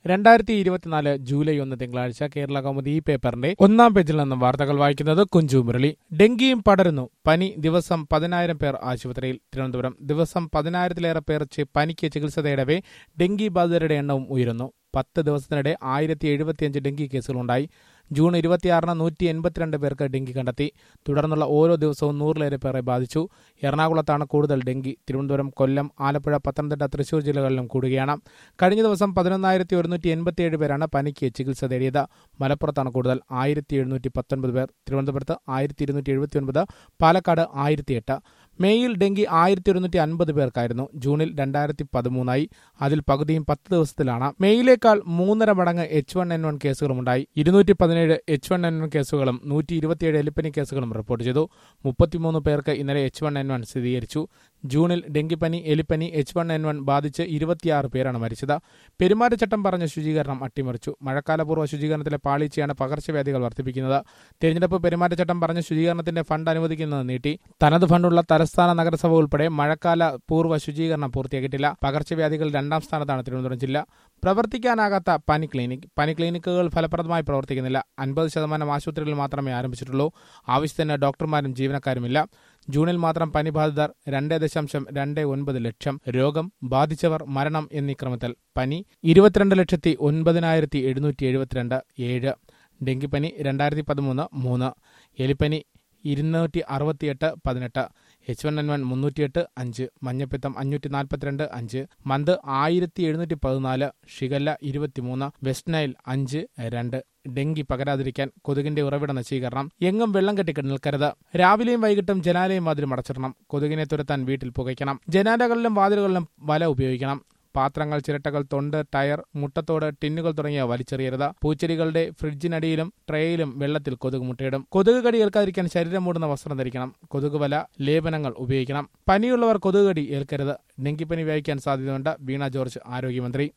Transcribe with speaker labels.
Speaker 1: രണ്ടായിരത്തി ഇരുപത്തിനാല് ജൂലൈ ഒന്ന് തിങ്കളാഴ്ച കേരള കൗമുദി ഈ പേപ്പറിന്റെ ഒന്നാം പേജിൽ നിന്നും വാർത്തകൾ വായിക്കുന്നത് കുഞ്ചു മുരളി ഡെങ്കിയും പടരുന്നു പനി ദിവസം പതിനായിരം പേർ ആശുപത്രിയിൽ തിരുവനന്തപുരം ദിവസം പതിനായിരത്തിലേറെ പേർ ചി- പനിക്ക് ചികിത്സ തേടവേ ഡെങ്കി ബാധിതരുടെ എണ്ണവും ഉയരുന്നു പത്ത് ദിവസത്തിനിടെ ആയിരത്തി എഴുപത്തിയഞ്ച് ഡെങ്കി കേസുകളുണ്ടായി ജൂൺ ഇരുപത്തിയാറിന് നൂറ്റി എൺപത്തിരണ്ട് പേർക്ക് ഡെങ്കി കണ്ടെത്തി തുടർന്നുള്ള ഓരോ ദിവസവും നൂറിലേറെ പേരെ ബാധിച്ചു എറണാകുളത്താണ് കൂടുതൽ ഡെങ്കി തിരുവനന്തപുരം കൊല്ലം ആലപ്പുഴ പത്തനംതിട്ട തൃശൂർ ജില്ലകളിലും കൂടുകയാണ് കഴിഞ്ഞ ദിവസം പതിനൊന്നായിരത്തി ഒരുന്നൂറ്റി എൺപത്തിയേഴ് പേരാണ് പനിക്ക് ചികിത്സ തേടിയത് മലപ്പുറത്താണ് കൂടുതൽ ആയിരത്തി എഴുന്നൂറ്റി പത്തൊൻപത് പേർ തിരുവനന്തപുരത്ത് ആയിരത്തി ഇരുന്നൂറ്റി എഴുപത്തി ഒൻപത് പാലക്കാട് ആയിരത്തി എട്ട് മേയിൽ ഡെങ്കി ആയിരത്തി ഒരുന്നൂറ്റി അൻപത് പേർക്കായിരുന്നു ജൂണിൽ രണ്ടായിരത്തി പതിമൂന്നായി അതിൽ പകുതിയും പത്ത് ദിവസത്തിലാണ് മെയിലേക്കാൾ മൂന്നര മടങ്ങ് എച്ച് വൺ എൻ വൺ കേസുകളുമുണ്ടായി ഇരുന്നൂറ്റി പതിനേഴ് എച്ച് വൺ എൻ വൺ കേസുകളും നൂറ്റി ഇരുപത്തിയേഴ് എലിപ്പനി കേസുകളും റിപ്പോർട്ട് ചെയ്തു മുപ്പത്തിമൂന്ന് പേർക്ക് ഇന്നലെ എച്ച് വൺ എൻ വൺ സ്ഥിരീകരിച്ചു ജൂണിൽ ഡെങ്കിപ്പനി എലിപ്പനി എച്ച് വൺ എൻ വൺ ബാധിച്ച് ഇരുപത്തിയാറ് പേരാണ് മരിച്ചത് പെരുമാറ്റച്ചട്ടം പറഞ്ഞ ശുചീകരണം അട്ടിമറിച്ചു മഴക്കാലപൂർവ്വ ശുചീകരണത്തിലെ പാളിച്ചയാണ് പകർച്ചവ്യാധികൾ വർദ്ധിപ്പിക്കുന്നത് തിരഞ്ഞെടുപ്പ് പെരുമാറ്റച്ചട്ടം പറഞ്ഞ ശുചീകരണത്തിന്റെ ഫണ്ട് അനുവദിക്കുന്നത് നീട്ടി തനത് ഫണ്ടുള്ള തലസ്ഥാന നഗരസഭ ഉൾപ്പെടെ മഴക്കാല പൂർവ്വ ശുചീകരണം പൂർത്തിയാക്കിയിട്ടില്ല പകർച്ചവ്യാധികൾ രണ്ടാം സ്ഥാനത്താണ് തിരുവനന്തപുരം ജില്ല പ്രവർത്തിക്കാനാകാത്ത പനി ക്ലിനിക് പനി ക്ലിനിക്കുകൾ ഫലപ്രദമായി പ്രവർത്തിക്കുന്നില്ല അൻപത് ശതമാനം ആശുപത്രികൾ മാത്രമേ ആരംഭിച്ചിട്ടുള്ളൂ ആവശ്യത്തിന് ഡോക്ടർമാരും ജീവനക്കാരുമില്ല ജൂണിൽ മാത്രം പനി ബാധിതർ രണ്ട് ദശാംശം രണ്ട് ഒൻപത് ലക്ഷം രോഗം ബാധിച്ചവർ മരണം എന്നീ ക്രമത്തിൽ പനി ഇരുപത്തിരണ്ട് ലക്ഷത്തി ഒൻപതിനായിരത്തി എഴുന്നൂറ്റി എഴുപത്തിരണ്ട് ഏഴ് ഡെങ്കിപ്പനി രണ്ടായിരത്തി പതിമൂന്ന് മൂന്ന് എലിപ്പനി ഇരുന്നൂറ്റി അറുപത്തിയെട്ട് പതിനെട്ട് എച്ച് വൺ എൻ വൺ മുന്നൂറ്റിയെട്ട് അഞ്ച് മഞ്ഞപ്പിത്തം അഞ്ഞൂറ്റി നാൽപ്പത്തിരണ്ട് അഞ്ച് മന്ത് ആയിരത്തി എഴുന്നൂറ്റി പതിനാല് ഷിഗല്ല ഇരുപത്തിമൂന്ന് വെസ്റ്റ് നൈൽ അഞ്ച് രണ്ട് ഡെങ്കി പകരാതിരിക്കാൻ കൊതുകിന്റെ ഉറവിട നശീകരണം എങ്ങും വെള്ളം കെട്ടി നിൽക്കരുത് രാവിലെയും വൈകിട്ടും ജനാലയും വാതിലും അടച്ചിടണം കൊതുകിനെ തുരത്താൻ വീട്ടിൽ പുകയ്ക്കണം ജനാലകളിലും വാതിലുകളിലും വല ഉപയോഗിക്കണം പാത്രങ്ങൾ ചിരട്ടകൾ തൊണ്ട് ടയർ മുട്ടത്തോട് ടിന്നുകൾ തുടങ്ങിയവ വലിച്ചെറിയരുത് പൂച്ചെടികളുടെ ഫ്രിഡ്ജിനടിയിലും ട്രേയിലും വെള്ളത്തിൽ കൊതുക് മുട്ടയിടും കൊതുക് കടി ഏൽക്കാതിരിക്കാൻ ശരീരം മൂടുന്ന വസ്ത്രം ധരിക്കണം കൊതുക് വല ലേപനങ്ങൾ ഉപയോഗിക്കണം പനിയുള്ളവർ കൊതുക് കടി ഏൽക്കരുത് ഡെങ്കിപ്പനി വ്യാപിക്കാൻ സാധ്യതയുണ്ട് വീണ ജോർജ് ആരോഗ്യമന്ത്രി